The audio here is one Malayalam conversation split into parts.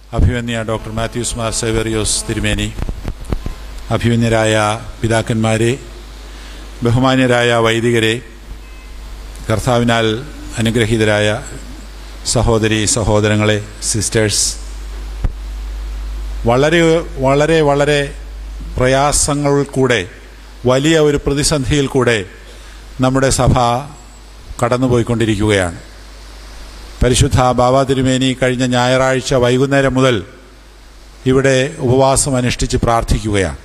അഭിമന്യ ഡോക്ടർ മാത്യൂസ് മാർ സെവേറിയോസ് തിരുമേനി അഭിമന്യരായ പിതാക്കന്മാരെ ബഹുമാന്യരായ വൈദികരെ കർത്താവിനാൽ അനുഗ്രഹീതരായ സഹോദരി സഹോദരങ്ങളെ സിസ്റ്റേഴ്സ് വളരെ വളരെ വളരെ പ്രയാസങ്ങൾ കൂടെ വലിയ ഒരു പ്രതിസന്ധിയിൽ കൂടെ നമ്മുടെ സഭ കടന്നുപോയിക്കൊണ്ടിരിക്കുകയാണ് പരിശുദ്ധ ബാബ തിരുമേനി കഴിഞ്ഞ ഞായറാഴ്ച വൈകുന്നേരം മുതൽ ഇവിടെ ഉപവാസം അനുഷ്ഠിച്ച് പ്രാർത്ഥിക്കുകയാണ്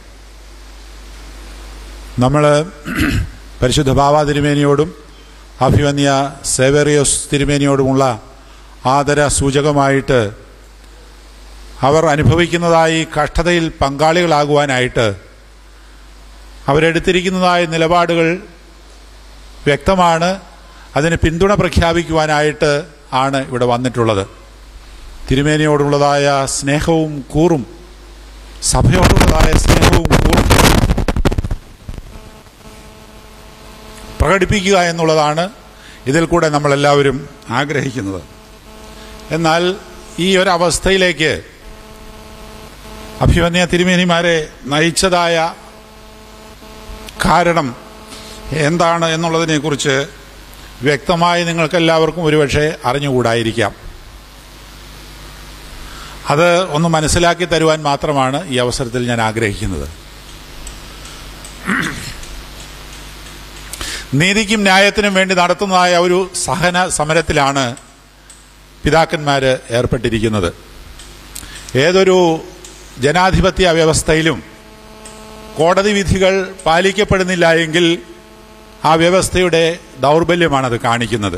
നമ്മൾ പരിശുദ്ധ ബാബ തിരുമേനിയോടും അഭിമന്യ സേവേറിയോസ് തിരുമേനിയോടുമുള്ള ആദര സൂചകമായിട്ട് അവർ അനുഭവിക്കുന്നതായി കഷ്ടതയിൽ പങ്കാളികളാകുവാനായിട്ട് അവരെടുത്തിരിക്കുന്നതായ നിലപാടുകൾ വ്യക്തമാണ് അതിന് പിന്തുണ പ്രഖ്യാപിക്കുവാനായിട്ട് ആണ് ഇവിടെ വന്നിട്ടുള്ളത് തിരുമേനിയോടുള്ളതായ സ്നേഹവും കൂറും സഭയോടുള്ളതായ സ്നേഹവും കൂറും പ്രകടിപ്പിക്കുക എന്നുള്ളതാണ് ഇതിൽ കൂടെ നമ്മളെല്ലാവരും ആഗ്രഹിക്കുന്നത് എന്നാൽ ഈ ഒരു അവസ്ഥയിലേക്ക് അഭിമന്യ തിരുമേനിമാരെ നയിച്ചതായ കാരണം എന്താണ് എന്നുള്ളതിനെക്കുറിച്ച് വ്യക്തമായി നിങ്ങൾക്കെല്ലാവർക്കും ഒരുപക്ഷെ അറിഞ്ഞുകൂടായിരിക്കാം അത് ഒന്ന് മനസ്സിലാക്കി തരുവാൻ മാത്രമാണ് ഈ അവസരത്തിൽ ഞാൻ ആഗ്രഹിക്കുന്നത് നീതിക്കും ന്യായത്തിനും വേണ്ടി നടത്തുന്നതായ ഒരു സഹന സമരത്തിലാണ് പിതാക്കന്മാർ ഏർപ്പെട്ടിരിക്കുന്നത് ഏതൊരു ജനാധിപത്യ വ്യവസ്ഥയിലും കോടതി വിധികൾ പാലിക്കപ്പെടുന്നില്ല എങ്കിൽ ആ വ്യവസ്ഥയുടെ ദൗർബല്യമാണത് കാണിക്കുന്നത്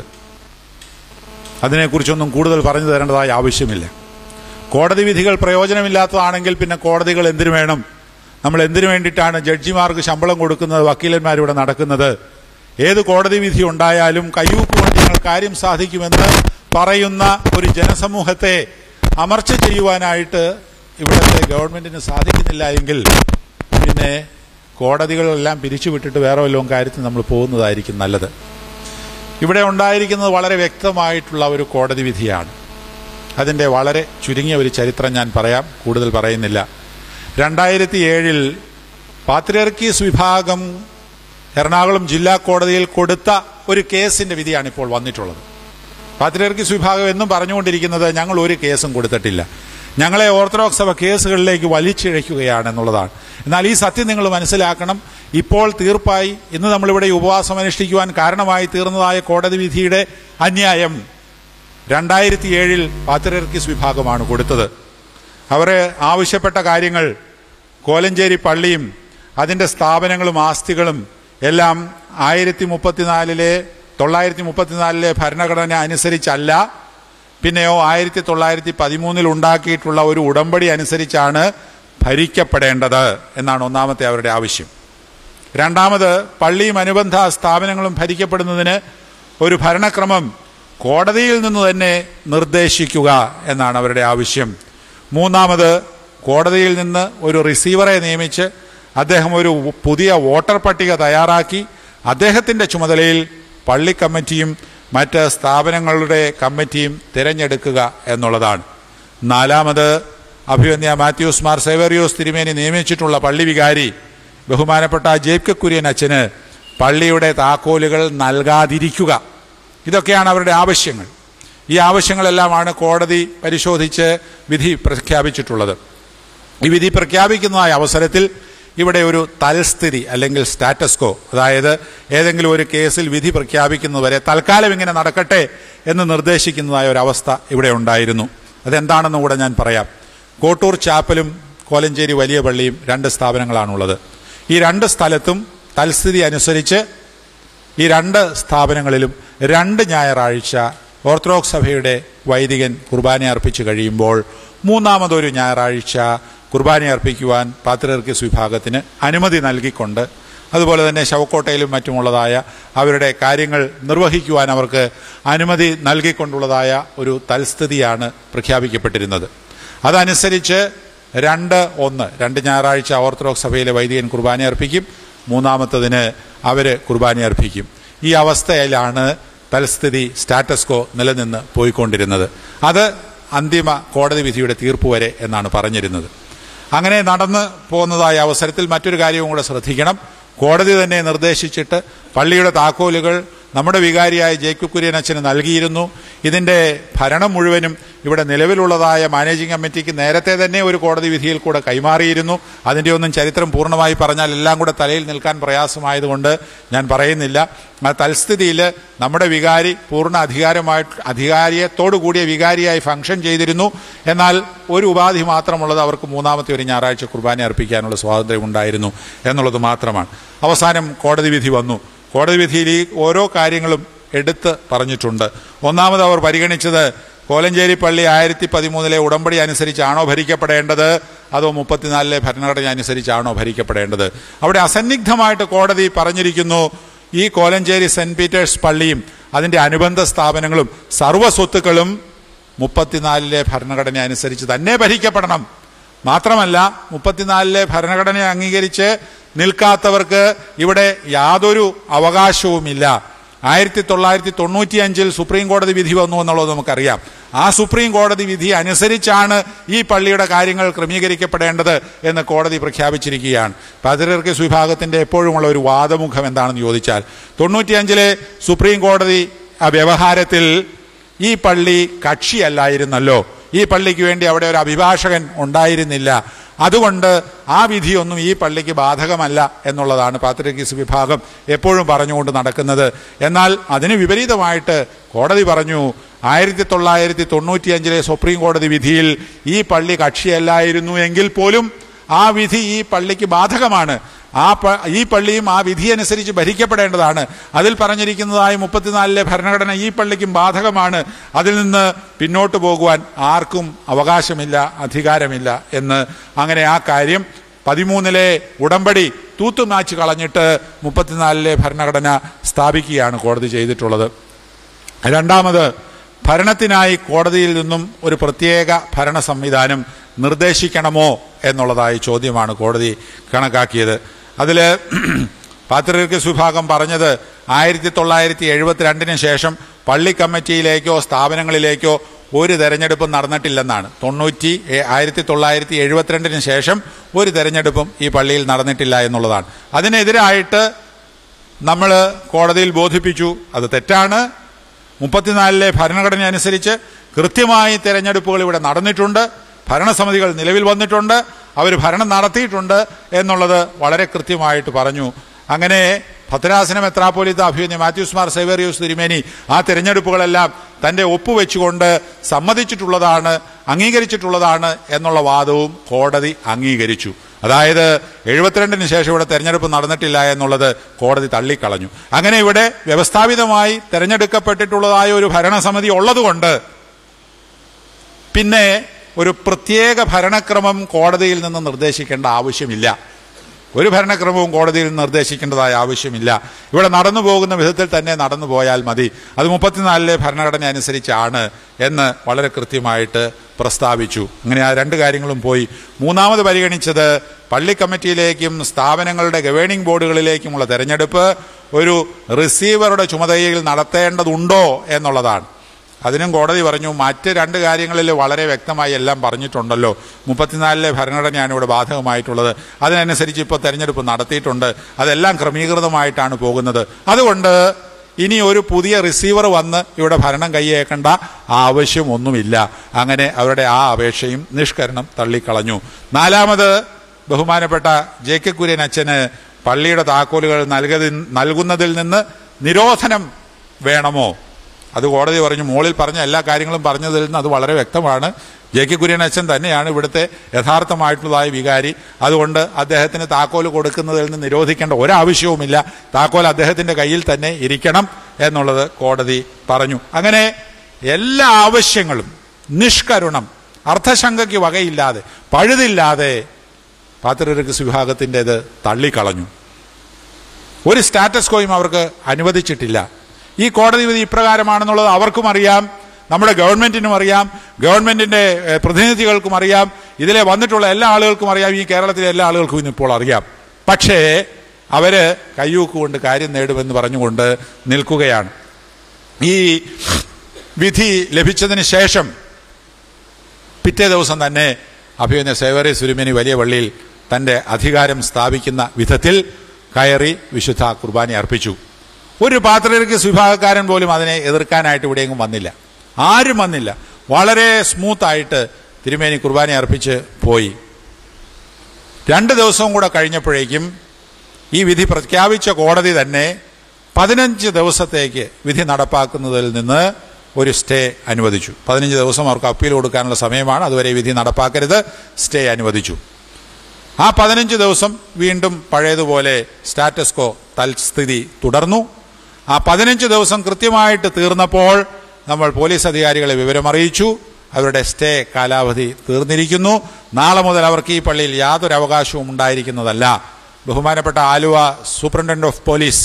അതിനെക്കുറിച്ചൊന്നും കൂടുതൽ പറഞ്ഞു തരേണ്ടതായ ആവശ്യമില്ല കോടതി വിധികൾ പ്രയോജനമില്ലാത്തതാണെങ്കിൽ പിന്നെ കോടതികൾ എന്തിനു വേണം നമ്മൾ എന്തിനു വേണ്ടിയിട്ടാണ് ജഡ്ജിമാർക്ക് ശമ്പളം കൊടുക്കുന്നത് വക്കീലന്മാരിവിടെ നടക്കുന്നത് ഏത് കോടതി വിധി ഉണ്ടായാലും കയ്യൂക്കുകൊണ്ട് ഞങ്ങൾ കാര്യം സാധിക്കുമെന്ന് പറയുന്ന ഒരു ജനസമൂഹത്തെ അമർച്ച ചെയ്യുവാനായിട്ട് ഇവിടുത്തെ ഗവൺമെന്റിന് സാധിക്കുന്നില്ല എങ്കിൽ പിന്നെ കോടതികളെല്ലാം പിരിച്ചുവിട്ടിട്ട് വേറെ വല്ലതും കാര്യത്തിൽ നമ്മൾ പോകുന്നതായിരിക്കും നല്ലത് ഇവിടെ ഉണ്ടായിരിക്കുന്നത് വളരെ വ്യക്തമായിട്ടുള്ള ഒരു കോടതി വിധിയാണ് അതിൻ്റെ വളരെ ചുരുങ്ങിയ ഒരു ചരിത്രം ഞാൻ പറയാം കൂടുതൽ പറയുന്നില്ല രണ്ടായിരത്തി ഏഴിൽ പാത്രിയർക്കീസ് വിഭാഗം എറണാകുളം ജില്ലാ കോടതിയിൽ കൊടുത്ത ഒരു കേസിന്റെ വിധിയാണ് ഇപ്പോൾ വന്നിട്ടുള്ളത് പാത്രിയർക്കീസ് വിഭാഗം എന്നും പറഞ്ഞുകൊണ്ടിരിക്കുന്നത് ഞങ്ങൾ ഒരു കേസും കൊടുത്തിട്ടില്ല ഞങ്ങളെ ഓർത്തഡോക്സ് സഭ കേസുകളിലേക്ക് വലിച്ചിഴയ്ക്കുകയാണ് എന്നുള്ളതാണ് എന്നാൽ ഈ സത്യം നിങ്ങൾ മനസ്സിലാക്കണം ഇപ്പോൾ തീർപ്പായി ഇന്ന് നമ്മളിവിടെ ഈ ഉപവാസം അനുഷ്ഠിക്കുവാൻ കാരണമായി തീർന്നതായ കോടതി വിധിയുടെ അന്യായം രണ്ടായിരത്തി ഏഴിൽ പാത്രിയർക്കീസ് വിഭാഗമാണ് കൊടുത്തത് അവർ ആവശ്യപ്പെട്ട കാര്യങ്ങൾ കോലഞ്ചേരി പള്ളിയും അതിൻ്റെ സ്ഥാപനങ്ങളും ആസ്തികളും എല്ലാം ആയിരത്തി മുപ്പത്തിനാലിലെ തൊള്ളായിരത്തി മുപ്പത്തിനാലിലെ ഭരണഘടന അനുസരിച്ചല്ല പിന്നെയോ ആയിരത്തി തൊള്ളായിരത്തി പതിമൂന്നിൽ ഉണ്ടാക്കിയിട്ടുള്ള ഒരു ഉടമ്പടി അനുസരിച്ചാണ് ഭരിക്കപ്പെടേണ്ടത് എന്നാണ് ഒന്നാമത്തെ അവരുടെ ആവശ്യം രണ്ടാമത് പള്ളിയും അനുബന്ധ സ്ഥാപനങ്ങളും ഭരിക്കപ്പെടുന്നതിന് ഒരു ഭരണക്രമം കോടതിയിൽ നിന്ന് തന്നെ നിർദ്ദേശിക്കുക എന്നാണ് അവരുടെ ആവശ്യം മൂന്നാമത് കോടതിയിൽ നിന്ന് ഒരു റിസീവറെ നിയമിച്ച് അദ്ദേഹം ഒരു പുതിയ വോട്ടർ പട്ടിക തയ്യാറാക്കി അദ്ദേഹത്തിൻ്റെ ചുമതലയിൽ പള്ളി കമ്മിറ്റിയും മറ്റ് സ്ഥാപനങ്ങളുടെ കമ്മിറ്റിയും തിരഞ്ഞെടുക്കുക എന്നുള്ളതാണ് നാലാമത് അഭിവന്യ മാത്യൂസ് മാർ സേവേറിയോസ് തിരുമേനി നിയമിച്ചിട്ടുള്ള പള്ളി വികാരി ബഹുമാനപ്പെട്ട ജേബ്ക കുര്യൻ അച്ഛന് പള്ളിയുടെ താക്കോലുകൾ നൽകാതിരിക്കുക ഇതൊക്കെയാണ് അവരുടെ ആവശ്യങ്ങൾ ഈ ആവശ്യങ്ങളെല്ലാമാണ് കോടതി പരിശോധിച്ച് വിധി പ്രഖ്യാപിച്ചിട്ടുള്ളത് ഈ വിധി പ്രഖ്യാപിക്കുന്നതായ അവസരത്തിൽ ഇവിടെ ഒരു തൽസ്ഥിതി അല്ലെങ്കിൽ സ്റ്റാറ്റസ്കോ അതായത് ഏതെങ്കിലും ഒരു കേസിൽ വിധി പ്രഖ്യാപിക്കുന്നതുവരെ തൽക്കാലം ഇങ്ങനെ നടക്കട്ടെ എന്ന് നിർദ്ദേശിക്കുന്നതായ ഒരു അവസ്ഥ ഇവിടെ ഉണ്ടായിരുന്നു അതെന്താണെന്ന് കൂടെ ഞാൻ പറയാം കോട്ടൂർ ചാപ്പലും കോലഞ്ചേരി വലിയ പള്ളിയും രണ്ട് സ്ഥാപനങ്ങളാണുള്ളത് ഈ രണ്ട് സ്ഥലത്തും തൽസ്ഥിതി അനുസരിച്ച് ഈ രണ്ട് സ്ഥാപനങ്ങളിലും രണ്ട് ഞായറാഴ്ച ഓർത്തഡോക്സ് സഭയുടെ വൈദികൻ കുർബാന അർപ്പിച്ചു കഴിയുമ്പോൾ മൂന്നാമതൊരു ഞായറാഴ്ച കുർബാന അർപ്പിക്കുവാൻ പാത്രിയർക്കീസ് വിഭാഗത്തിന് അനുമതി നൽകിക്കൊണ്ട് അതുപോലെ തന്നെ ശവക്കോട്ടയിലും മറ്റുമുള്ളതായ അവരുടെ കാര്യങ്ങൾ നിർവഹിക്കുവാൻ അവർക്ക് അനുമതി നൽകിക്കൊണ്ടുള്ളതായ ഒരു തൽസ്ഥിതിയാണ് പ്രഖ്യാപിക്കപ്പെട്ടിരുന്നത് അതനുസരിച്ച് രണ്ട് ഒന്ന് രണ്ട് ഞായറാഴ്ച ഓർത്തഡോക്സ് സഭയിലെ വൈദികൻ കുർബാന അർപ്പിക്കും മൂന്നാമത്തതിന് അവർ കുർബാന അർപ്പിക്കും ഈ അവസ്ഥയിലാണ് തൽസ്ഥിതി സ്റ്റാറ്റസ്കോ നിലനിന്ന് പോയിക്കൊണ്ടിരുന്നത് അത് അന്തിമ കോടതി വിധിയുടെ തീർപ്പ് വരെ എന്നാണ് പറഞ്ഞിരുന്നത് അങ്ങനെ നടന്നു പോകുന്നതായ അവസരത്തിൽ മറ്റൊരു കാര്യവും കൂടെ ശ്രദ്ധിക്കണം കോടതി തന്നെ നിർദ്ദേശിച്ചിട്ട് പള്ളിയുടെ താക്കോലുകൾ നമ്മുടെ വികാരിയായ ജേക്കബ് കുര്യൻ അച്ഛന് നൽകിയിരുന്നു ഇതിൻ്റെ ഭരണം മുഴുവനും ഇവിടെ നിലവിലുള്ളതായ മാനേജിംഗ് കമ്മിറ്റിക്ക് നേരത്തെ തന്നെ ഒരു കോടതി വിധിയിൽ കൂടെ കൈമാറിയിരുന്നു അതിൻ്റെ ഒന്നും ചരിത്രം പൂർണ്ണമായി പറഞ്ഞാൽ എല്ലാം കൂടെ തലയിൽ നിൽക്കാൻ പ്രയാസമായതുകൊണ്ട് ഞാൻ പറയുന്നില്ല ആ തൽസ്ഥിതിയിൽ നമ്മുടെ വികാരി പൂർണ്ണ അധികാരമായിട്ട് അധികാരിയത്തോടു കൂടിയ വികാരിയായി ഫംഗ്ഷൻ ചെയ്തിരുന്നു എന്നാൽ ഒരു ഉപാധി മാത്രമുള്ളത് അവർക്ക് മൂന്നാമത്തെ ഒരു ഞായറാഴ്ച കുർബാന അർപ്പിക്കാനുള്ള സ്വാതന്ത്ര്യം ഉണ്ടായിരുന്നു എന്നുള്ളത് മാത്രമാണ് അവസാനം കോടതി വിധി വന്നു കോടതി വിധിയിൽ ഈ ഓരോ കാര്യങ്ങളും എടുത്ത് പറഞ്ഞിട്ടുണ്ട് ഒന്നാമത് അവർ പരിഗണിച്ചത് കോലഞ്ചേരി പള്ളി ആയിരത്തി പതിമൂന്നിലെ ഉടമ്പടി അനുസരിച്ചാണോ ഭരിക്കപ്പെടേണ്ടത് അതോ മുപ്പത്തിനാലിലെ ഭരണഘടന അനുസരിച്ചാണോ ഭരിക്കപ്പെടേണ്ടത് അവിടെ അസന്നിഗ്ധമായിട്ട് കോടതി പറഞ്ഞിരിക്കുന്നു ഈ കോലഞ്ചേരി സെന്റ് പീറ്റേഴ്സ് പള്ളിയും അതിൻ്റെ അനുബന്ധ സ്ഥാപനങ്ങളും സർവ്വ സ്വത്തുക്കളും മുപ്പത്തിനാലിലെ ഭരണഘടന അനുസരിച്ച് തന്നെ ഭരിക്കപ്പെടണം മാത്രമല്ല മുപ്പത്തിനാലിലെ ഭരണഘടന അംഗീകരിച്ച് നിൽക്കാത്തവർക്ക് ഇവിടെ യാതൊരു അവകാശവുമില്ല ആയിരത്തി തൊള്ളായിരത്തി തൊണ്ണൂറ്റി അഞ്ചിൽ സുപ്രീം കോടതി വിധി വന്നു എന്നുള്ളത് നമുക്കറിയാം ആ സുപ്രീം കോടതി വിധി അനുസരിച്ചാണ് ഈ പള്ളിയുടെ കാര്യങ്ങൾ ക്രമീകരിക്കപ്പെടേണ്ടത് എന്ന് കോടതി പ്രഖ്യാപിച്ചിരിക്കുകയാണ് പാതിരർക്കസ് വിഭാഗത്തിന്റെ എപ്പോഴുമുള്ള ഒരു വാദമുഖം എന്താണെന്ന് ചോദിച്ചാൽ തൊണ്ണൂറ്റിയഞ്ചിലെ സുപ്രീം കോടതി ആ വ്യവഹാരത്തിൽ ഈ പള്ളി കക്ഷിയല്ലായിരുന്നല്ലോ ഈ പള്ളിക്ക് വേണ്ടി അവിടെ ഒരു അഭിഭാഷകൻ ഉണ്ടായിരുന്നില്ല അതുകൊണ്ട് ആ വിധിയൊന്നും ഈ പള്ളിക്ക് ബാധകമല്ല എന്നുള്ളതാണ് പാത്രികീസ് വിഭാഗം എപ്പോഴും പറഞ്ഞുകൊണ്ട് നടക്കുന്നത് എന്നാൽ അതിന് വിപരീതമായിട്ട് കോടതി പറഞ്ഞു ആയിരത്തി തൊള്ളായിരത്തി തൊണ്ണൂറ്റിയഞ്ചിലെ സുപ്രീം കോടതി വിധിയിൽ ഈ പള്ളി കക്ഷിയല്ലായിരുന്നു എങ്കിൽ പോലും ആ വിധി ഈ പള്ളിക്ക് ബാധകമാണ് ആ പ ഈ പള്ളിയും ആ വിധി അനുസരിച്ച് ഭരിക്കപ്പെടേണ്ടതാണ് അതിൽ പറഞ്ഞിരിക്കുന്നതായ മുപ്പത്തിനാലിലെ ഭരണഘടന ഈ പള്ളിക്കും ബാധകമാണ് അതിൽ നിന്ന് പിന്നോട്ട് പോകുവാൻ ആർക്കും അവകാശമില്ല അധികാരമില്ല എന്ന് അങ്ങനെ ആ കാര്യം പതിമൂന്നിലെ ഉടമ്പടി തൂത്തുമാച്ച് കളഞ്ഞിട്ട് മുപ്പത്തിനാലിലെ ഭരണഘടന സ്ഥാപിക്കുകയാണ് കോടതി ചെയ്തിട്ടുള്ളത് രണ്ടാമത് ഭരണത്തിനായി കോടതിയിൽ നിന്നും ഒരു പ്രത്യേക ഭരണ സംവിധാനം നിർദ്ദേശിക്കണമോ എന്നുള്ളതായ ചോദ്യമാണ് കോടതി കണക്കാക്കിയത് അതിൽ പാത്രികസ് വിഭാഗം പറഞ്ഞത് ആയിരത്തി തൊള്ളായിരത്തി എഴുപത്തിരണ്ടിന് ശേഷം പള്ളി കമ്മിറ്റിയിലേക്കോ സ്ഥാപനങ്ങളിലേക്കോ ഒരു തെരഞ്ഞെടുപ്പും നടന്നിട്ടില്ലെന്നാണ് തൊണ്ണൂറ്റി ആയിരത്തി തൊള്ളായിരത്തി എഴുപത്തിരണ്ടിന് ശേഷം ഒരു തെരഞ്ഞെടുപ്പും ഈ പള്ളിയിൽ നടന്നിട്ടില്ല എന്നുള്ളതാണ് അതിനെതിരായിട്ട് നമ്മൾ കോടതിയിൽ ബോധിപ്പിച്ചു അത് തെറ്റാണ് മുപ്പത്തിനാലിലെ ഭരണഘടന അനുസരിച്ച് കൃത്യമായി തെരഞ്ഞെടുപ്പുകൾ ഇവിടെ നടന്നിട്ടുണ്ട് ഭരണസമിതികൾ നിലവിൽ വന്നിട്ടുണ്ട് അവർ ഭരണം നടത്തിയിട്ടുണ്ട് എന്നുള്ളത് വളരെ കൃത്യമായിട്ട് പറഞ്ഞു അങ്ങനെ ഭദ്രാസനം മെത്രാപ്പോലിത്ത അഭിമന്യ മാത്യൂസ് മാർ സേവേറിയൂസ് തിരുമേനി ആ തിരഞ്ഞെടുപ്പുകളെല്ലാം തന്റെ ഒപ്പുവെച്ചുകൊണ്ട് സമ്മതിച്ചിട്ടുള്ളതാണ് അംഗീകരിച്ചിട്ടുള്ളതാണ് എന്നുള്ള വാദവും കോടതി അംഗീകരിച്ചു അതായത് എഴുപത്തിരണ്ടിന് ശേഷം ഇവിടെ തെരഞ്ഞെടുപ്പ് നടന്നിട്ടില്ല എന്നുള്ളത് കോടതി തള്ളിക്കളഞ്ഞു അങ്ങനെ ഇവിടെ വ്യവസ്ഥാപിതമായി തെരഞ്ഞെടുക്കപ്പെട്ടിട്ടുള്ളതായ ഒരു ഭരണസമിതി ഉള്ളതുകൊണ്ട് പിന്നെ ഒരു പ്രത്യേക ഭരണക്രമം കോടതിയിൽ നിന്ന് നിർദ്ദേശിക്കേണ്ട ആവശ്യമില്ല ഒരു ഭരണക്രമവും കോടതിയിൽ നിന്ന് നിർദ്ദേശിക്കേണ്ടതായ ആവശ്യമില്ല ഇവിടെ നടന്നു പോകുന്ന വിധത്തിൽ തന്നെ നടന്നു പോയാൽ മതി അത് മുപ്പത്തിനാലിലെ ഭരണഘടന അനുസരിച്ചാണ് എന്ന് വളരെ കൃത്യമായിട്ട് പ്രസ്താവിച്ചു അങ്ങനെ ആ രണ്ട് കാര്യങ്ങളും പോയി മൂന്നാമത് പരിഗണിച്ചത് പള്ളി കമ്മിറ്റിയിലേക്കും സ്ഥാപനങ്ങളുടെ ഗവേണിംഗ് ബോർഡുകളിലേക്കുമുള്ള തെരഞ്ഞെടുപ്പ് ഒരു റിസീവറുടെ ചുമതലയിൽ നടത്തേണ്ടതുണ്ടോ എന്നുള്ളതാണ് അതിനും കോടതി പറഞ്ഞു മറ്റ് രണ്ട് കാര്യങ്ങളിൽ വളരെ വ്യക്തമായി എല്ലാം പറഞ്ഞിട്ടുണ്ടല്ലോ മുപ്പത്തിനാലിലെ ഭരണഘടനയാണ് ഇവിടെ ബാധകമായിട്ടുള്ളത് അതിനനുസരിച്ച് ഇപ്പോൾ തെരഞ്ഞെടുപ്പ് നടത്തിയിട്ടുണ്ട് അതെല്ലാം ക്രമീകൃതമായിട്ടാണ് പോകുന്നത് അതുകൊണ്ട് ഇനി ഒരു പുതിയ റിസീവർ വന്ന് ഇവിടെ ഭരണം കൈയേക്കേണ്ട ആവശ്യമൊന്നുമില്ല അങ്ങനെ അവരുടെ ആ അപേക്ഷയും നിഷ്കരണം തള്ളിക്കളഞ്ഞു നാലാമത് ബഹുമാനപ്പെട്ട ജെ കെ കുര്യൻ അച്ഛന് പള്ളിയുടെ താക്കോലുകൾ നൽകതി നൽകുന്നതിൽ നിന്ന് നിരോധനം വേണമോ അത് കോടതി പറഞ്ഞു മുകളിൽ പറഞ്ഞ എല്ലാ കാര്യങ്ങളും പറഞ്ഞതിൽ നിന്ന് അത് വളരെ വ്യക്തമാണ് ജെ കെ കുര്യൻ അച്ഛൻ തന്നെയാണ് ഇവിടുത്തെ യഥാർത്ഥമായിട്ടുള്ളതായ വികാരി അതുകൊണ്ട് അദ്ദേഹത്തിന് താക്കോൽ കൊടുക്കുന്നതിൽ നിന്ന് നിരോധിക്കേണ്ട ഒരാവശ്യവുമില്ല താക്കോൽ അദ്ദേഹത്തിന്റെ കയ്യിൽ തന്നെ ഇരിക്കണം എന്നുള്ളത് കോടതി പറഞ്ഞു അങ്ങനെ എല്ലാ ആവശ്യങ്ങളും നിഷ്കരുണം അർത്ഥശങ്കയ്ക്ക് വകയില്ലാതെ പഴുതില്ലാതെ പാത്രരക്സ് വിഭാഗത്തിൻ്റെത് തള്ളിക്കളഞ്ഞു ഒരു സ്റ്റാറ്റസ് കോയും അവർക്ക് അനുവദിച്ചിട്ടില്ല ഈ കോടതി വിധി ഇപ്രകാരമാണെന്നുള്ളത് അവർക്കും അറിയാം നമ്മുടെ ഗവൺമെന്റിനും അറിയാം ഗവൺമെന്റിന്റെ ഏഹ്, പ്രതിനിധികൾക്കും അറിയാം ഇതിലെ വന്നിട്ടുള്ള എല്ലാ ആളുകൾക്കും അറിയാം ഈ കേരളത്തിലെ എല്ലാ ആളുകൾക്കും ഇന്നിപ്പോൾ അറിയാം പക്ഷേ അവര് കയ്യൂക്കുകൊണ്ട് കാര്യം നേടുമെന്ന് പറഞ്ഞുകൊണ്ട് നിൽക്കുകയാണ് ഈ വിധി ലഭിച്ചതിന് ശേഷം പിറ്റേ ദിവസം തന്നെ അഭിമന്യ സേവറി സുരുമേനി വലിയ പള്ളിയിൽ തന്റെ അധികാരം സ്ഥാപിക്കുന്ന വിധത്തിൽ കയറി വിശുദ്ധ കുർബാന അർപ്പിച്ചു ഒരു പാത്രികർക്ക് വിഭാഗക്കാരൻ പോലും അതിനെ എതിർക്കാനായിട്ട് ഇവിടെയെങ്കിലും വന്നില്ല ആരും വന്നില്ല വളരെ സ്മൂത്തായിട്ട് തിരുമേനി കുർബാന അർപ്പിച്ച് പോയി രണ്ട് ദിവസവും കൂടെ കഴിഞ്ഞപ്പോഴേക്കും ഈ വിധി പ്രഖ്യാപിച്ച കോടതി തന്നെ പതിനഞ്ച് ദിവസത്തേക്ക് വിധി നടപ്പാക്കുന്നതിൽ നിന്ന് ഒരു സ്റ്റേ അനുവദിച്ചു പതിനഞ്ച് ദിവസം അവർക്ക് അപ്പീൽ കൊടുക്കാനുള്ള സമയമാണ് അതുവരെ ഈ വിധി നടപ്പാക്കരുത് സ്റ്റേ അനുവദിച്ചു ആ പതിനഞ്ച് ദിവസം വീണ്ടും പഴയതുപോലെ സ്റ്റാറ്റസ് കോ തൽസ്ഥിതി തുടർന്നു ആ പതിനഞ്ച് ദിവസം കൃത്യമായിട്ട് തീർന്നപ്പോൾ നമ്മൾ പോലീസ് അധികാരികളെ വിവരമറിയിച്ചു അവരുടെ സ്റ്റേ കാലാവധി തീർന്നിരിക്കുന്നു നാളെ മുതൽ അവർക്ക് ഈ പള്ളിയിൽ യാതൊരു അവകാശവും ഉണ്ടായിരിക്കുന്നതല്ല ബഹുമാനപ്പെട്ട ആലുവ സൂപ്രണ്ടന്റ് ഓഫ് പോലീസ്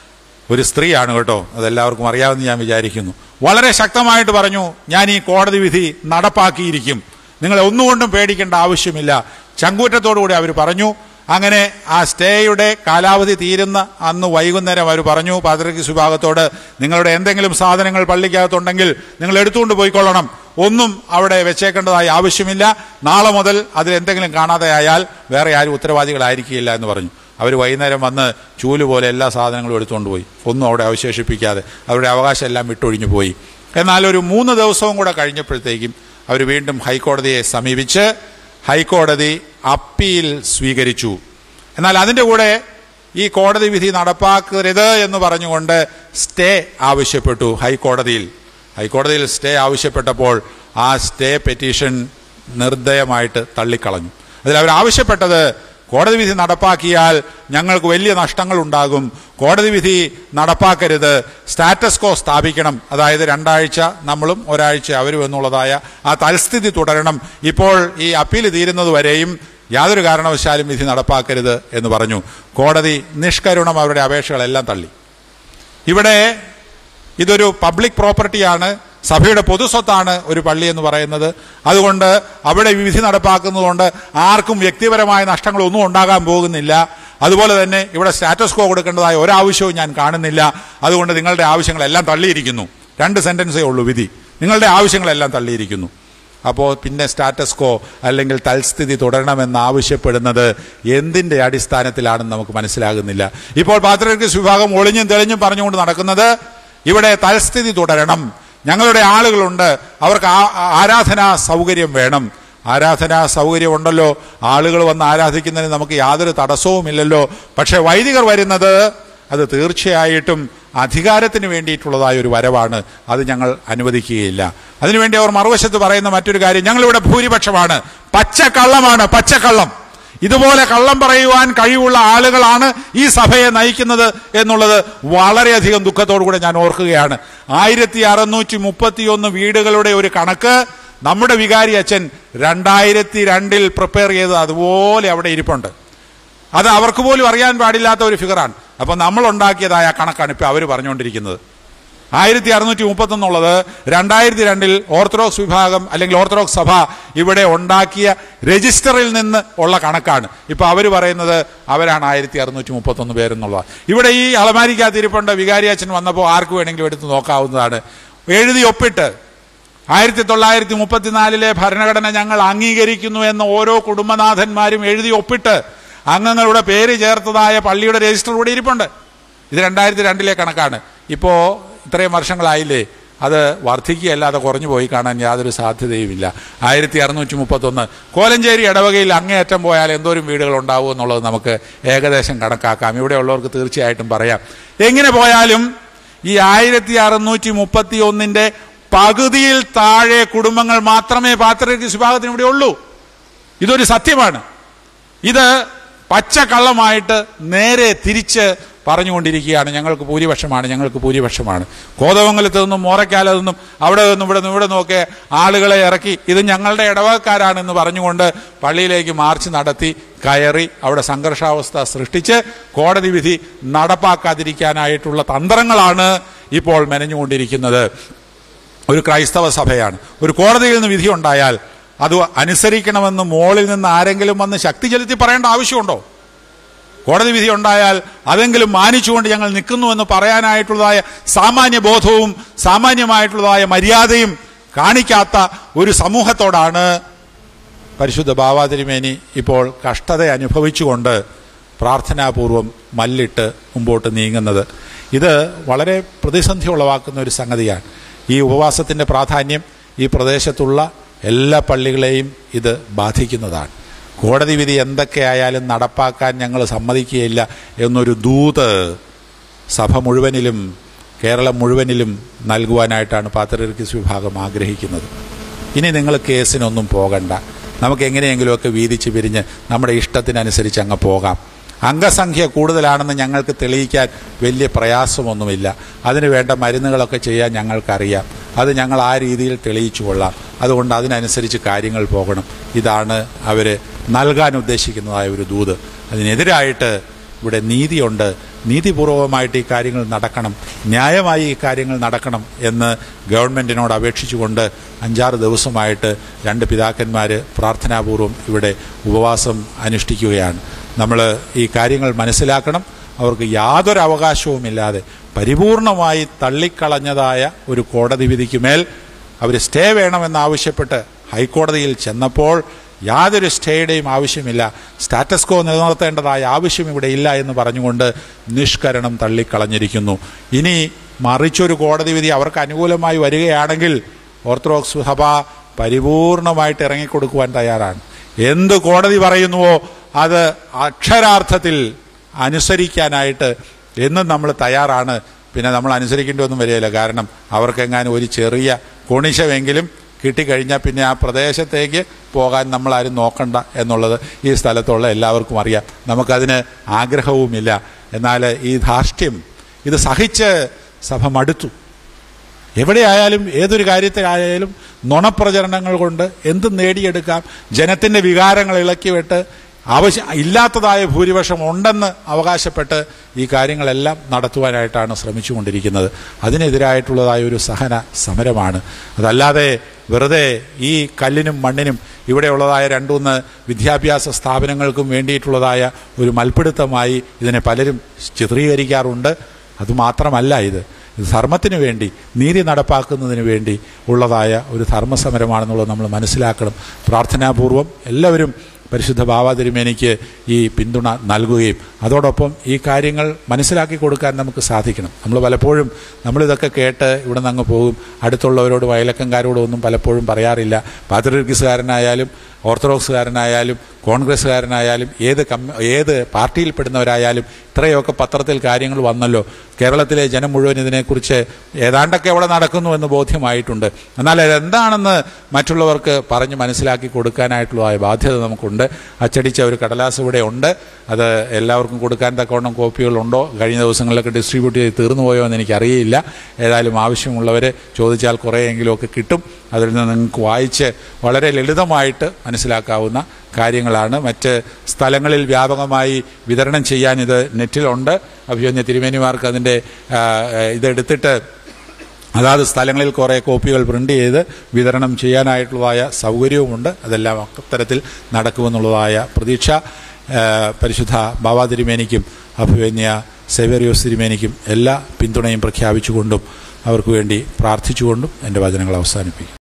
ഒരു സ്ത്രീയാണ് കേട്ടോ അതെല്ലാവർക്കും അറിയാമെന്ന് ഞാൻ വിചാരിക്കുന്നു വളരെ ശക്തമായിട്ട് പറഞ്ഞു ഞാൻ ഈ കോടതി വിധി നടപ്പാക്കിയിരിക്കും നിങ്ങൾ ഒന്നുകൊണ്ടും പേടിക്കേണ്ട ആവശ്യമില്ല ചങ്കൂറ്റത്തോടുകൂടി അവർ പറഞ്ഞു അങ്ങനെ ആ സ്റ്റേയുടെ കാലാവധി തീരുന്ന അന്ന് വൈകുന്നേരം അവർ പറഞ്ഞു പാത്രക്കിസ് വിഭാഗത്തോട് നിങ്ങളുടെ എന്തെങ്കിലും സാധനങ്ങൾ പള്ളിക്കകത്തുണ്ടെങ്കിൽ നിങ്ങൾ എടുത്തുകൊണ്ട് പോയിക്കൊള്ളണം ഒന്നും അവിടെ വെച്ചേക്കേണ്ടതായി ആവശ്യമില്ല നാളെ മുതൽ അതിൽ എന്തെങ്കിലും കാണാതെ ആയാൽ വേറെ ആരും ഉത്തരവാദികളായിരിക്കില്ല എന്ന് പറഞ്ഞു അവർ വൈകുന്നേരം വന്ന് ചൂല് പോലെ എല്ലാ സാധനങ്ങളും എടുത്തുകൊണ്ട് പോയി ഒന്നും അവിടെ അവശേഷിപ്പിക്കാതെ അവരുടെ അവകാശം എല്ലാം വിട്ടൊഴിഞ്ഞു പോയി എന്നാൽ ഒരു മൂന്ന് ദിവസവും കൂടെ കഴിഞ്ഞപ്പോഴത്തേക്കും അവർ വീണ്ടും ഹൈക്കോടതിയെ സമീപിച്ച് ഹൈക്കോടതി അപ്പീൽ സ്വീകരിച്ചു എന്നാൽ അതിൻ്റെ കൂടെ ഈ കോടതി വിധി നടപ്പാക്കരുത് എന്ന് പറഞ്ഞുകൊണ്ട് സ്റ്റേ ആവശ്യപ്പെട്ടു ഹൈക്കോടതിയിൽ ഹൈക്കോടതിയിൽ സ്റ്റേ ആവശ്യപ്പെട്ടപ്പോൾ ആ സ്റ്റേ പെറ്റീഷൻ നിർദ്ദയമായിട്ട് തള്ളിക്കളഞ്ഞു അതിൽ അവർ ആവശ്യപ്പെട്ടത് കോടതി വിധി നടപ്പാക്കിയാൽ ഞങ്ങൾക്ക് വലിയ നഷ്ടങ്ങൾ ഉണ്ടാകും കോടതി വിധി നടപ്പാക്കരുത് സ്റ്റാറ്റസ് കോ സ്ഥാപിക്കണം അതായത് രണ്ടാഴ്ച നമ്മളും ഒരാഴ്ച അവരും എന്നുള്ളതായ ആ തൽസ്ഥിതി തുടരണം ഇപ്പോൾ ഈ അപ്പീൽ തീരുന്നത് വരെയും യാതൊരു കാരണവശാലും വിധി നടപ്പാക്കരുത് എന്ന് പറഞ്ഞു കോടതി നിഷ്കരുണം അവരുടെ അപേക്ഷകളെല്ലാം തള്ളി ഇവിടെ ഇതൊരു പബ്ലിക് പ്രോപ്പർട്ടിയാണ് സഭയുടെ പൊതുസ്വത്താണ് ഒരു പള്ളി എന്ന് പറയുന്നത് അതുകൊണ്ട് അവിടെ വിധി നടപ്പാക്കുന്നതുകൊണ്ട് ആർക്കും വ്യക്തിപരമായ നഷ്ടങ്ങളൊന്നും ഉണ്ടാകാൻ പോകുന്നില്ല അതുപോലെ തന്നെ ഇവിടെ സ്റ്റാറ്റസ് കോ കൊടുക്കേണ്ടതായ ഒരാവശ്യവും ഞാൻ കാണുന്നില്ല അതുകൊണ്ട് നിങ്ങളുടെ ആവശ്യങ്ങളെല്ലാം തള്ളിയിരിക്കുന്നു രണ്ട് സെന്റൻസേ ഉള്ളൂ വിധി നിങ്ങളുടെ ആവശ്യങ്ങളെല്ലാം തള്ളിയിരിക്കുന്നു അപ്പോൾ പിന്നെ സ്റ്റാറ്റസ് കോ അല്ലെങ്കിൽ തൽസ്ഥിതി തുടരണമെന്ന് ആവശ്യപ്പെടുന്നത് എന്തിന്റെ അടിസ്ഥാനത്തിലാണെന്ന് നമുക്ക് മനസ്സിലാകുന്നില്ല ഇപ്പോൾ പാത്രികസ് വിഭാഗം ഒളിഞ്ഞും തെളിഞ്ഞും പറഞ്ഞുകൊണ്ട് നടക്കുന്നത് ഇവിടെ തൽസ്ഥിതി തുടരണം ഞങ്ങളുടെ ആളുകളുണ്ട് അവർക്ക് ആ- ആ- ആരാധനാ സൗകര്യം വേണം ആരാധനാ സൗകര്യം ഉണ്ടല്ലോ ആളുകൾ വന്ന് ആരാധിക്കുന്നതിന് നമുക്ക് യാതൊരു തടസ്സവുമില്ലല്ലോ പക്ഷെ വൈദികർ വരുന്നത് അത് തീർച്ചയായിട്ടും അധികാരത്തിന് വേണ്ടിയിട്ടുള്ളതായ ഒരു വരവാണ് അത് ഞങ്ങൾ അനുവദിക്കുകയില്ല അതിനുവേണ്ടി അവർ മറുവശത്ത് പറയുന്ന മറ്റൊരു കാര്യം ഞങ്ങളിവിടെ ഭൂരിപക്ഷമാണ് പച്ചക്കള്ളമാണ് പച്ചക്കള്ളം ഇതുപോലെ കള്ളം പറയുവാൻ കഴിവുള്ള ആളുകളാണ് ഈ സഭയെ നയിക്കുന്നത് എന്നുള്ളത് വളരെയധികം ദുഃഖത്തോടു കൂടെ ഞാൻ ഓർക്കുകയാണ് ആയിരത്തി അറുന്നൂറ്റി മുപ്പത്തിയൊന്ന് വീടുകളുടെ ഒരു കണക്ക് നമ്മുടെ വികാരി അച്ഛൻ രണ്ടായിരത്തി രണ്ടിൽ പ്രിപ്പയർ ചെയ്ത് അതുപോലെ അവിടെ ഇരിപ്പുണ്ട് അത് അവർക്ക് പോലും അറിയാൻ പാടില്ലാത്ത ഒരു ഫിഗറാണ് അപ്പൊ നമ്മൾ ഉണ്ടാക്കിയതായ കണക്കാണ് ഇപ്പൊ അവർ പറഞ്ഞുകൊണ്ടിരിക്കുന്നത് ആയിരത്തി അറുന്നൂറ്റി മുപ്പത്തൊന്നുള്ളത് രണ്ടായിരത്തി രണ്ടിൽ ഓർത്തഡോക്സ് വിഭാഗം അല്ലെങ്കിൽ ഓർത്തഡോക്സ് സഭ ഇവിടെ ഉണ്ടാക്കിയ രജിസ്റ്ററിൽ നിന്ന് ഉള്ള കണക്കാണ് ഇപ്പൊ അവർ പറയുന്നത് അവരാണ് ആയിരത്തി അറുന്നൂറ്റി മുപ്പത്തൊന്ന് പേരെന്നുള്ളത് ഇവിടെ ഈ അളമാരിക്കകത്തിരിപ്പുണ്ട് വികാരിയച്ഛൻ വന്നപ്പോൾ ആർക്ക് വേണമെങ്കിലും എടുത്ത് നോക്കാവുന്നതാണ് എഴുതി ഒപ്പിട്ട് ആയിരത്തി തൊള്ളായിരത്തി മുപ്പത്തിനാലിലെ ഭരണഘടന ഞങ്ങൾ അംഗീകരിക്കുന്നു എന്ന് ഓരോ കുടുംബനാഥന്മാരും എഴുതി ഒപ്പിട്ട് അംഗങ്ങളുടെ പേര് ചേർത്തതായ പള്ളിയുടെ രജിസ്റ്റർ കൂടി ഇരിപ്പുണ്ട് ഇത് രണ്ടായിരത്തി രണ്ടിലെ കണക്കാണ് ഇപ്പോ ഇത്രയും വർഷങ്ങളായില്ലേ അത് വർദ്ധിക്കുകയല്ലാതെ കുറഞ്ഞു പോയി കാണാൻ യാതൊരു സാധ്യതയുമില്ല ആയിരത്തി അറുന്നൂറ്റി മുപ്പത്തൊന്ന് കോലഞ്ചേരി ഇടവകയിൽ അങ്ങേയറ്റം പോയാൽ എന്തോരം വീടുകൾ ഉണ്ടാവും എന്നുള്ളത് നമുക്ക് ഏകദേശം കണക്കാക്കാം ഇവിടെ ഉള്ളവർക്ക് തീർച്ചയായിട്ടും പറയാം എങ്ങനെ പോയാലും ഈ ആയിരത്തി അറുന്നൂറ്റി മുപ്പത്തി ഒന്നിന്റെ പകുതിയിൽ താഴെ കുടുംബങ്ങൾ മാത്രമേ പാത്രയ്ക്ക് വിഭാഗത്തിന് ഇവിടെ ഉള്ളൂ ഇതൊരു സത്യമാണ് ഇത് പച്ചക്കള്ളമായിട്ട് നേരെ തിരിച്ച് പറഞ്ഞുകൊണ്ടിരിക്കുകയാണ് ഞങ്ങൾക്ക് ഭൂരിപക്ഷമാണ് ഞങ്ങൾക്ക് ഭൂരിപക്ഷമാണ് കോതമംഗലത്ത് നിന്നും മോറയ്ക്കാലത്ത് നിന്നും അവിടെ നിന്നും ഇവിടെ നിന്നും ഇവിടെ നിന്നൊക്കെ ആളുകളെ ഇറക്കി ഇത് ഞങ്ങളുടെ ഇടവകക്കാരാണെന്ന് പറഞ്ഞുകൊണ്ട് പള്ളിയിലേക്ക് മാർച്ച് നടത്തി കയറി അവിടെ സംഘർഷാവസ്ഥ സൃഷ്ടിച്ച് കോടതി വിധി നടപ്പാക്കാതിരിക്കാനായിട്ടുള്ള തന്ത്രങ്ങളാണ് ഇപ്പോൾ മെനഞ്ഞുകൊണ്ടിരിക്കുന്നത് ഒരു ക്രൈസ്തവ സഭയാണ് ഒരു കോടതിയിൽ നിന്ന് വിധി ഉണ്ടായാൽ അത് അനുസരിക്കണമെന്ന് മോളിൽ നിന്ന് ആരെങ്കിലും വന്ന് ശക്തി ചെലുത്തി പറയേണ്ട ആവശ്യമുണ്ടോ കോടതി വിധി ഉണ്ടായാൽ അതെങ്കിലും മാനിച്ചുകൊണ്ട് ഞങ്ങൾ നിൽക്കുന്നു എന്ന് പറയാനായിട്ടുള്ളതായ സാമാന്യ ബോധവും സാമാന്യമായിട്ടുള്ളതായ മര്യാദയും കാണിക്കാത്ത ഒരു സമൂഹത്തോടാണ് പരിശുദ്ധ ബാവാതിരിമേനി ഇപ്പോൾ കഷ്ടത അനുഭവിച്ചുകൊണ്ട് പ്രാർത്ഥനാപൂർവം മല്ലിട്ട് മുമ്പോട്ട് നീങ്ങുന്നത് ഇത് വളരെ പ്രതിസന്ധി ഉളവാക്കുന്ന ഒരു സംഗതിയാണ് ഈ ഉപവാസത്തിൻ്റെ പ്രാധാന്യം ഈ പ്രദേശത്തുള്ള എല്ലാ പള്ളികളെയും ഇത് ബാധിക്കുന്നതാണ് കോടതി വിധി എന്തൊക്കെയായാലും നടപ്പാക്കാൻ ഞങ്ങൾ സമ്മതിക്കുകയില്ല എന്നൊരു ദൂത് സഭ മുഴുവനിലും കേരളം മുഴുവനിലും നൽകുവാനായിട്ടാണ് പാത്രർക്കിസ് വിഭാഗം ആഗ്രഹിക്കുന്നത് ഇനി നിങ്ങൾ കേസിനൊന്നും പോകണ്ട നമുക്ക് എങ്ങനെയെങ്കിലുമൊക്കെ വീതിച്ച് പിരിഞ്ഞ് നമ്മുടെ ഇഷ്ടത്തിനനുസരിച്ച് അങ്ങ് പോകാം അംഗസംഖ്യ കൂടുതലാണെന്ന് ഞങ്ങൾക്ക് തെളിയിക്കാൻ വലിയ പ്രയാസമൊന്നുമില്ല അതിന് വേണ്ട മരുന്നുകളൊക്കെ ചെയ്യാൻ ഞങ്ങൾക്കറിയാം അത് ഞങ്ങൾ ആ രീതിയിൽ തെളിയിച്ചു കൊള്ളാം അതുകൊണ്ട് അതിനനുസരിച്ച് കാര്യങ്ങൾ പോകണം ഇതാണ് അവർ നൽകാൻ ഉദ്ദേശിക്കുന്നതായ ഒരു ദൂത് അതിനെതിരായിട്ട് ഇവിടെ നീതിയുണ്ട് നീതിപൂർവമായിട്ട് ഈ കാര്യങ്ങൾ നടക്കണം ന്യായമായി ഈ കാര്യങ്ങൾ നടക്കണം എന്ന് ഗവൺമെൻറ്റിനോട് അപേക്ഷിച്ചുകൊണ്ട് അഞ്ചാറ് ദിവസമായിട്ട് രണ്ട് പിതാക്കന്മാർ പ്രാർത്ഥനാപൂർവം ഇവിടെ ഉപവാസം അനുഷ്ഠിക്കുകയാണ് നമ്മൾ ഈ കാര്യങ്ങൾ മനസ്സിലാക്കണം അവർക്ക് യാതൊരു അവകാശവുമില്ലാതെ പരിപൂർണമായി തള്ളിക്കളഞ്ഞതായ ഒരു കോടതി വിധിക്കുമേൽ അവർ സ്റ്റേ വേണമെന്നാവശ്യപ്പെട്ട് ഹൈക്കോടതിയിൽ ചെന്നപ്പോൾ യാതൊരു സ്റ്റേയുടെയും ആവശ്യമില്ല സ്റ്റാറ്റസ് കോ നിലനിർത്തേണ്ടതായ ആവശ്യം ഇവിടെ ഇല്ല എന്ന് പറഞ്ഞുകൊണ്ട് നിഷ്കരണം തള്ളിക്കളഞ്ഞിരിക്കുന്നു ഇനി മറിച്ചൊരു കോടതി വിധി അവർക്ക് അനുകൂലമായി വരികയാണെങ്കിൽ ഓർത്തഡോക്സ് സഭ പരിപൂർണമായിട്ട് ഇറങ്ങിക്കൊടുക്കുവാൻ തയ്യാറാണ് എന്ത് കോടതി പറയുന്നുവോ അത് അക്ഷരാർത്ഥത്തിൽ അനുസരിക്കാനായിട്ട് എന്നും നമ്മൾ തയ്യാറാണ് പിന്നെ നമ്മൾ അനുസരിക്കേണ്ടി ഒന്നും വരികയില്ല കാരണം അവർക്കെങ്ങാനും ഒരു ചെറിയ കൊണിശമെങ്കിലും കിട്ടിക്കഴിഞ്ഞാൽ പിന്നെ ആ പ്രദേശത്തേക്ക് പോകാൻ നമ്മളാരും നോക്കണ്ട എന്നുള്ളത് ഈ സ്ഥലത്തുള്ള എല്ലാവർക്കും അറിയാം നമുക്കതിന് ആഗ്രഹവുമില്ല എന്നാൽ ഈ ധാർഷ്ട്യം ഇത് സഹിച്ച് സഭ മടുത്തു എവിടെയായാലും ഏതൊരു കാര്യത്തിലായാലും നുണപ്രചരണങ്ങൾ കൊണ്ട് എന്തും നേടിയെടുക്കാം ജനത്തിൻ്റെ വികാരങ്ങൾ ഇളക്കിവിട്ട് ആവശ്യം ഇല്ലാത്തതായ ഭൂരിപക്ഷം ഉണ്ടെന്ന് അവകാശപ്പെട്ട് ഈ കാര്യങ്ങളെല്ലാം നടത്തുവാനായിട്ടാണ് ശ്രമിച്ചുകൊണ്ടിരിക്കുന്നത് അതിനെതിരായിട്ടുള്ളതായ ഒരു സഹന സമരമാണ് അതല്ലാതെ വെറുതെ ഈ കല്ലിനും മണ്ണിനും ഇവിടെയുള്ളതായ രണ്ടുമൂന്ന് വിദ്യാഭ്യാസ സ്ഥാപനങ്ങൾക്കും വേണ്ടിയിട്ടുള്ളതായ ഒരു മൽപ്പിടുത്തമായി ഇതിനെ പലരും ചിത്രീകരിക്കാറുണ്ട് അതുമാത്രമല്ല ഇത് ഇത് ധർമ്മത്തിന് വേണ്ടി നീതി നടപ്പാക്കുന്നതിന് വേണ്ടി ഉള്ളതായ ഒരു ധർമ്മസമരമാണെന്നുള്ളത് നമ്മൾ മനസ്സിലാക്കണം പ്രാർത്ഥനാപൂർവം എല്ലാവരും പരിശുദ്ധ ബാബാതിരുമേനിക്ക് ഈ പിന്തുണ നൽകുകയും അതോടൊപ്പം ഈ കാര്യങ്ങൾ മനസ്സിലാക്കി കൊടുക്കാൻ നമുക്ക് സാധിക്കണം നമ്മൾ പലപ്പോഴും നമ്മളിതൊക്കെ കേട്ട് ഇവിടെ നിന്ന് അങ്ങ് പോകും അടുത്തുള്ളവരോട് വയലക്കംകാരോടും ഒന്നും പലപ്പോഴും പറയാറില്ല പാത്രികീസുകാരനായാലും ഓർത്തഡോക്സുകാരനായാലും കോൺഗ്രസ്സുകാരനായാലും ഏത് കമ്മ ഏത് പാർട്ടിയിൽപ്പെടുന്നവരായാലും ഇത്രയൊക്കെ പത്രത്തിൽ കാര്യങ്ങൾ വന്നല്ലോ കേരളത്തിലെ ജനം മുഴുവൻ ഇതിനെക്കുറിച്ച് ഏതാണ്ടൊക്കെ അവിടെ നടക്കുന്നു എന്ന് ബോധ്യമായിട്ടുണ്ട് എന്നാൽ അതെന്താണെന്ന് മറ്റുള്ളവർക്ക് പറഞ്ഞ് മനസ്സിലാക്കി കൊടുക്കാനായിട്ടുള്ള ബാധ്യത നമുക്കുണ്ട് അച്ചടിച്ച ഒരു കടലാസ് ഇവിടെ ഉണ്ട് അത് എല്ലാവർക്കും കൊടുക്കാൻ തക്കവണ്ണം കോപ്പികളുണ്ടോ കഴിഞ്ഞ ദിവസങ്ങളിലൊക്കെ ഡിസ്ട്രിബ്യൂട്ട് ചെയ്ത് തീർന്നു പോയോ എന്ന് എനിക്കറിയില്ല ഏതായാലും ആവശ്യമുള്ളവർ ചോദിച്ചാൽ കുറേയെങ്കിലുമൊക്കെ കിട്ടും അതിൽ നിന്ന് നിങ്ങൾക്ക് വായിച്ച് വളരെ ലളിതമായിട്ട് മനസ്സിലാക്കാവുന്ന കാര്യങ്ങളാണ് മറ്റ് സ്ഥലങ്ങളിൽ വ്യാപകമായി വിതരണം ചെയ്യാൻ ഇത് നെറ്റിലുണ്ട് അഭിമന്യ തിരുമേനിമാർക്ക് അതിൻ്റെ ആ, ഇതെടുത്തിട്ട് അതാത് സ്ഥലങ്ങളിൽ കുറേ കോപ്പികൾ പ്രിൻ്റ് ചെയ്ത് വിതരണം ചെയ്യാനായിട്ടുള്ളതായ സൗകര്യവുമുണ്ട് അതെല്ലാം അത്തരത്തിൽ നടക്കുമെന്നുള്ളതായ പ്രതീക്ഷ ആ, പരിശുദ്ധ ബാബാ തിരുമേനിക്കും അഭിമന്യ സേവേറിയോസ് തിരുമേനിക്കും എല്ലാ പിന്തുണയും പ്രഖ്യാപിച്ചുകൊണ്ടും അവർക്ക് വേണ്ടി പ്രാർത്ഥിച്ചുകൊണ്ടും എൻ്റെ വചനങ്ങൾ അവസാനിപ്പിക്കും